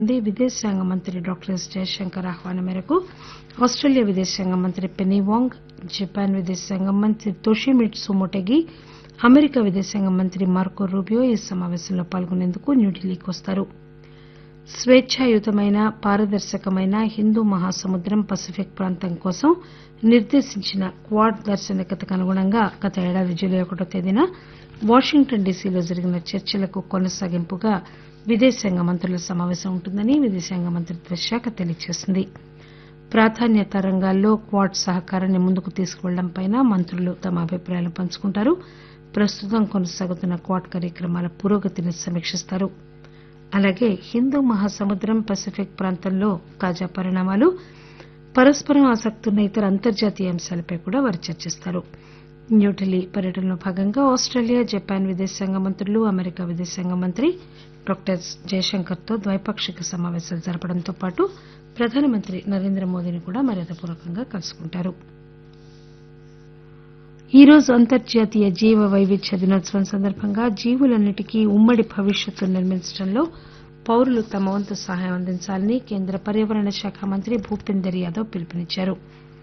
ఉంది విదేశాంగ మంత్రి డాక్టర్ ఎస్ జయశంకర్ ఆహ్వానం మేరకు ఆస్టేలియా విదేశాంగ మంత్రి పెన్నీ వాంగ్ జపాన్ విదేశాంగ మంత్రి తోషిమిట్సు మొటెగి అమెరికా విదేశాంగ మంత్రి మార్కో రూబియో ఈ సమాపేశంలో పాల్గొనేందుకు న్యూఢిల్లీకి వస్తారు స్వేచ్ఛాయుతమైన పారదర్శకమైన హిందూ మహాసముద్రం పసిఫిక్ ప్రాంతం కోసం నిర్దేశించిన క్వాడ్ దార్శనికతకు అనుగుణంగా గత ఏడాది జులై ఒకటో తేదీన వాషింగ్టన్ డీసీలో జరిగిన చర్చలకు కొనసాగింపుగా విదేశాంగ మంత్రుల సమాపేశం ఉంటుందని విదేశాంగ మంత్రిత్వ శాఖ తెలియజేసింది ప్రాధాన్యతా రంగాల్లో క్వాడ్ సహకారాన్ని ముందుకు తీసుకుపెళ్లడంపై మంత్రులు తమ అభిప్రాయాలను పంచుకుంటారు ప్రస్తుతం కొనసాగుతున్న క్వాడ్ కార్యక్రమాల పురోగతిని సమీకిస్తారు అలాగే హిందూ మహాసముద్రం పసిఫిక్ ప్రాంతంలో తాజా పరిణామాలు పరస్పరం ఆసక్తి ఉన్న ఇతర అంతర్జాతీయ అంశాలపై కూడా వారు చర్చిస్తారు న్యూఢిల్లీ పర్యటనలో భాగంగా ఆస్టేలియా జపాన్ విదేశాంగ మంత్రులు అమెరికా విదేశాంగ మంత్రి డాక్టర్ ఎస్ జయశంకర్ తో ద్వైపాక్షిక సమాపేశాలు జరపడంతో పాటు ప్రధానమంత్రి నరేంద్ర మోదీని కూడా మర్యాదపూర్వకంగా కలుసుకుంటారు ఈ రోజు అంతర్జాతీయ జీవ వైవిధ్య దినోత్సవం సందర్భంగా జీవులన్నిటికీ ఉమ్మడి భవిష్యత్తును నిర్మించడంలో పౌరులు తమ వంతు సహాయం అందించాలని కేంద్ర పర్యావరణ శాఖ మంత్రి భూపేందర్ యాదవ్ పిలుపునిచ్చారు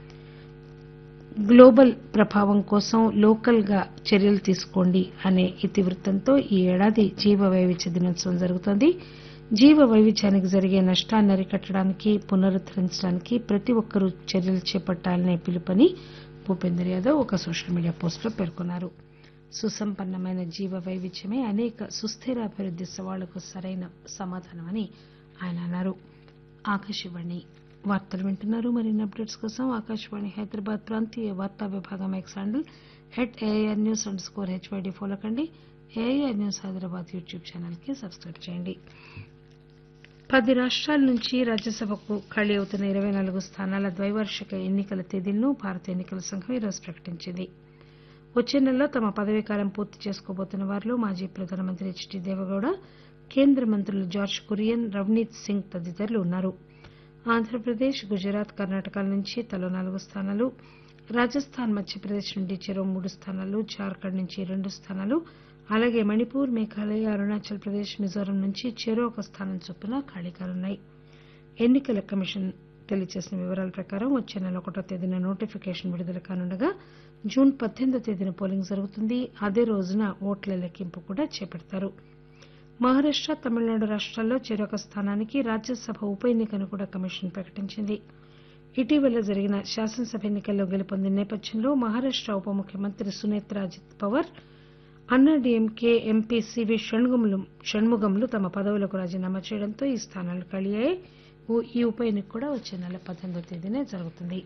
గ్లోబల్ ప్రభావం కోసం లోకల్ గా చర్యలు తీసుకోండి అనే ఇతివృత్తంతో ఈ ఏడాది జీవ వైవిధ్య దినోత్సవం జరుగుతోంది జీవ వైవిధ్యానికి జరిగే నష్టాన్ని అరికట్టడానికి పునరుద్దరించడానికి ప్రతి ఒక్కరూ చర్యలు చేపట్టాలనే పిలుపుని భూపేందర్ యాదవ్ ఒక సోషల్ మీడియా పోస్టులో పేర్కొన్నారు సుసంపన్నమైన జీవ వైవిధ్యమే అనేక సుస్థిర అభివృద్ది సవాళ్లకు సరైన సమాధానమని ఆయన అన్నారు ఆకాశవాణి వార్తలు వింటున్నారు మరిన్ని అప్డేట్స్ కోసం ఆకాశవాణి హైదరాబాద్ ప్రాంతీయ వార్తా విభాగం X handle at AIR news underscore HYD follow కండి AIR news Hyderabad YouTube channel కి సబ్స్క్రైబ్ చేయండి పది రాష్ట్రాల నుంచి రాజ్యసభకు ఖాళీ అవుతున్న ఇరవై నాలుగు స్థానాల ద్వైవార్షిక ఎన్నికల తేదీలను భారత ఎన్నికల సంఘం ఈరోజు ప్రకటించింది వచ్చే నెలలో తమ పదవీకాలం పూర్తి చేసుకోబోతున్న వారిలో మాజీ ప్రధానమంత్రి హెచ్డీ దేవగౌడ కేంద్ర మంత్రులు జార్జ్ కురియన్ రవనీత్ సింగ్ తదితరులు ఉన్నారు ఆంధ్రప్రదేశ్ గుజరాత్ కర్ణాటకల నుంచి తలో నాలుగు స్థానాలు రాజస్థాన్ మధ్యప్రదేశ్ నుండి చెరో మూడు స్థానాలు జార్ఖండ్ నుంచి రెండు స్థానాలు అలాగే మణిపూర్ మేఘాలయ అరుణాచల్ ప్రదేశ్ మిజోరాం నుంచి చెరో ఒక స్థానం చొప్పున ఖాళీ కానున్నాయి ఎన్నికల కమిషన్ తెలియజేసిన వివరాల ప్రకారం వచ్చే నెల ఒకటో తేదీన నోటిఫికేషన్ విడుదల కానుండగా జూన్ పద్దెనిమిదో తేదీన పోలింగ్ జరుగుతుంది అదే రోజున ఓట్ల లెక్కింపు కూడా చేపడతారు మహారాష్ట తమిళనాడు రాష్ట్రాల్లో చెరొక స్థానానికి రాజ్యసభ ఉప ఎన్నికను కూడా కమిషన్ ప్రకటించింది ఇటీవల జరిగిన శాసనసభ ఎన్నికల్లో గెలుపొందిన నేపథ్యంలో మహారాష్ట ఉప ముఖ్యమంత్రి సునేత్రా అజిత్ పవార్ అన్నాడీఎంకే ఎంపీ సివి షణ్ముగంలు షణ్ముగంలు తమ పదవులకు రాజీనామా చేయడంతో ఈ స్థానాలు ఖాళీ అయ్యాయి ఈ ఉప ఎన్నిక కూడా వచ్చే నెల పద్దెనిమిదో తేదీనే జరుగుతుంది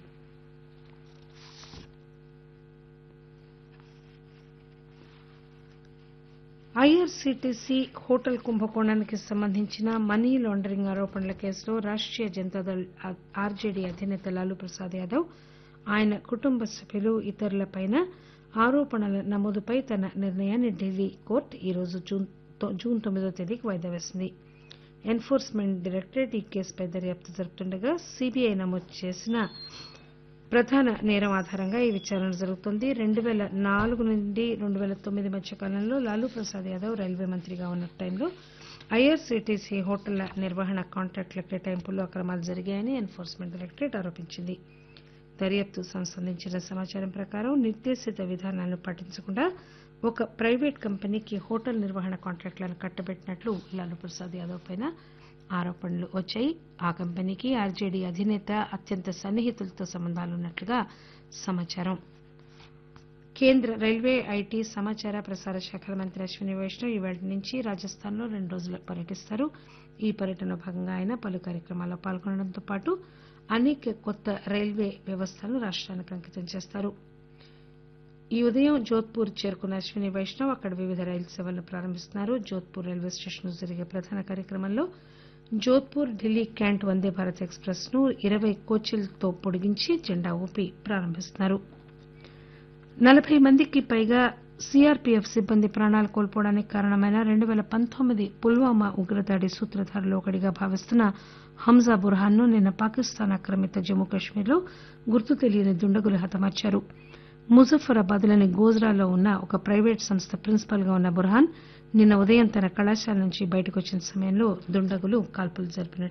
ఐఆర్సీటీసీ హోటల్ కుంభకోణానికి సంబంధించిన మనీ లాండరింగ్ ఆరోపణల కేసులో రాష్టీయ జనతాదళ్ ఆర్జేడీ అధినేత లాలూ ప్రసాద్ యాదవ్ ఆయన కుటుంబ సభ్యులు ఇతరులపై ఆరోపణల నమోదుపై తన నిర్ణయాన్ని ఢిల్లీ కోర్టు ఈరోజు జూన్ తొమ్మిదో తేదీకి వాయిదా వేసింది ఎన్ఫోర్స్మెంట్ డైరెక్టరేట్ ఈ కేసుపై దర్యాప్తు జరుపుతుండగా సీబీఐ నమోదు చేసిన ప్రధాన నేరం ఆధారంగా ఈ విచారణ జరుగుతోంది రెండు పేల నాలుగు నుండి రెండు పేల తొమ్మిది మధ్య కాలంలో లాలూ ప్రసాద్ యాదవ్ రైల్వే మంత్రిగా ఉన్న టైంలో ఐఆర్సీటీసీ హోటళ్ల నిర్వహణ కాంట్రాక్టుల కేటాయింపుల్లో అక్రమాలు జరిగాయని ఎన్ఫోర్స్మెంట్ డైరెక్టరేట్ ఆరోపించింది దర్యాప్తు సంస్థ అందించిన సమాచారం ప్రకారం నిర్దేశిత విధానాలను పాటించకుండా ఒక ప్రైవేట్ కంపెనీకి హోటల్ నిర్వహణ కాంట్రాక్టులను కట్టబెట్టినట్లు లాలూ ప్రసాద్ యాదవ్ పై ఆరోపణలు వచ్చాయి ఆ కంపెనీకి ఆర్జేడీ అధినేత అత్యంత సన్నిహితులతో సంబంధాలున్నట్లుగా సమాచారం కేంద్ర రైల్వే ఐటీ సమాచార ప్రసార శాఖల మంత్రి అశ్విని వైష్ణవ్ ఈవేళ నుంచి రాజస్థాన్ లో రెండు రోజులు పర్యటిస్తారు ఈ పర్యటనలో భాగంగా ఆయన పలు కార్యక్రమాల్లో పాల్గొనడంతో పాటు అనేక కొత్త రైల్వే వ్యవస్థలను రాష్ట్రానికి అంకితం చేస్తారు ఈ ఉదయం జోధ్పూర్ చేరుకున్న అశ్విని వైష్ణవ్ అక్కడ వివిధ రైలు సేవలను ప్రారంభిస్తున్నారు జోధ్పూర్ రైల్వే స్టేషన్ లో జరిగే ప్రధాన కార్యక్రమంలో జోధ్పూర్ ఢిల్లీ క్యాంట్ వందే భారత్ ఎక్స్ప్రెస్ ను ఇరవై కోచ్లతో పొడిగించి జెండా ఊపి ప్రారంభిస్తున్నారు నలబై మందికి పైగా సీఆర్పీఎఫ్ సిబ్బంది ప్రాణాలు కోల్పోవడానికి కారణమైన రెండు పేల పంతొమ్మిది పుల్వామా ఉగ్రదాడి సూత్రధారుల్లో ఒకడిగా భావిస్తున్న హంజా బుర్హాన్ ను నిన్న పాకిస్తాన్ ఆక్రమిత జమ్మూ కశ్మీర్ లో గుర్తు తెలియని దుండగులు హతమార్చారు ముజఫరాబాద్ లోని గోజ్రాలో ఉన్న ఒక ప్రైవేటు సంస్థ ప్రిన్సిపాల్ గా ఉన్న బుర్హాన్ నిన్న ఉదయం తన కళాశాల నుంచి బయటకు వచ్చిన సమయంలో దుండగులు కాల్పులు జరిపారు